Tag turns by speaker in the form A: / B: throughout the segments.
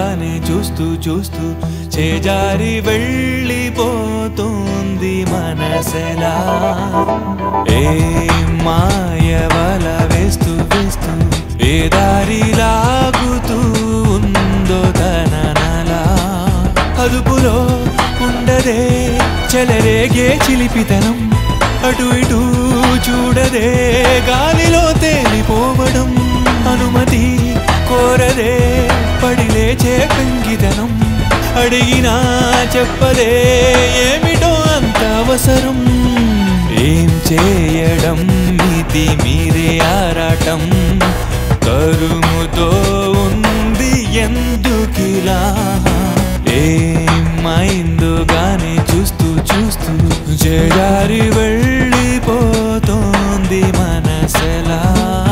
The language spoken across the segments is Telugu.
A: మైందుగానే చూస్తూ చూస్తూ చేజారి వెళ్ళిపోతుంది మనసెలా ఏ మాయవల వేస్తూ వేస్తూ ఏ దారి లాగుతూ ఉందో తననలా అదుపులో ఉండదే చెలరేగే చిలిపితనం అటు ఇటు చూడదే గాలిలో తేలిపోవడం అనుమతి కోరదే పడి లేచే పెంగితనం అడిగినా చెప్పదే ఏమిటో అంత అవసరం ఏం చేయడం మితి మీరే ఆరాటం కరుముతో ఉంది ఎందుకిలా ఏమైందుగానే చూస్తూ చూస్తూ జడారి వెళ్ళిపోతోంది మనసెలా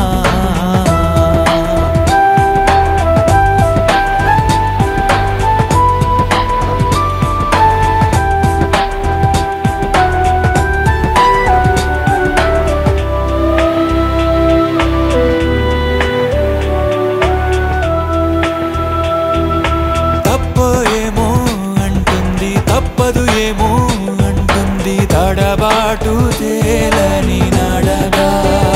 A: తప్పో ఏమో అంటుంది తప్పదు ఏమో అంటుంది తడబాటు తేలని నడగా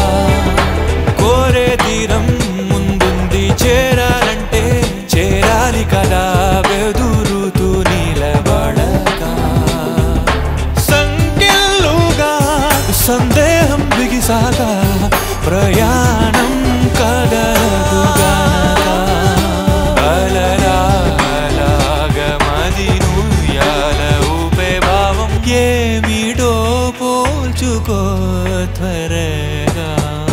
A: కోరే తీరం ముందుంది చేరాలంటే చేరాలి కదా బెదురుతూ నిలబడగా సంకెళ్ళుగా సందేహం బిగిసాగా ప్రయాణం కదలదు గనక అలరాగమది నుయ్యాల ఊపే భావం ఏమిటో పోల్చుకో త్వరగా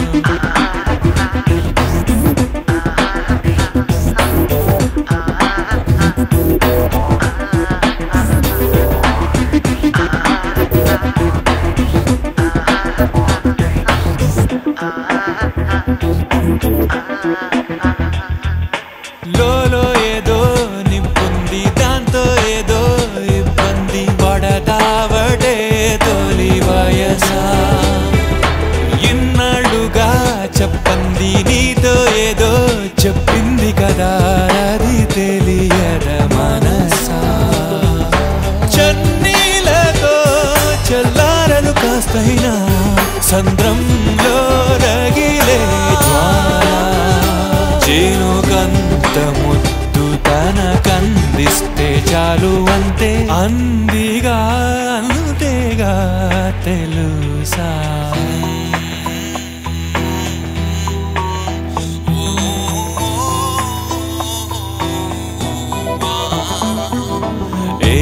A: లోలో ఏదో నింపుంది దాంతో ఏదో ఇబ్బంది పడతావటే తొలి వయసా ఇన్నాళ్ళుగా చెప్పంది నీతో ఏదో చెప్పింది కదా అది తెలియద మనసా చన్నీలతో చల్లారదు కాస్తైనా సంద్రంలో రగిలే జ్వాల చేనుకంత ముద్దు తనకందిస్తే చాలు అంతే అందిగా అంతేగా తెలుసా ఏ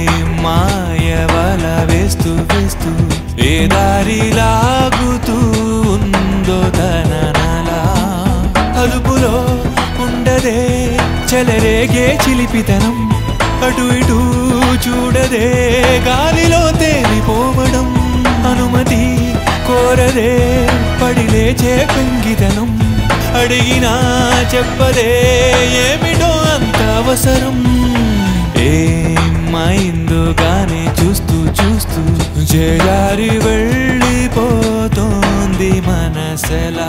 A: మాయవల వేస్తూ వేస్తూ ఏ దారి లాగుతూ ఉందో తననలా అదుపులో ఉండదే చెలరేగే చిలిపితనం అటు ఇటు చూడదే గాలిలో తేలిపోవడం అనుమతి కోరదే పడి లేచే పెంగితనం అడిగినా చెప్పదే ఏమిటో అంత అవసరం ఏమైందుగానే చూస్తూ చూస్తూ జయారి వెళ్ళిపోతోంది మనసెలా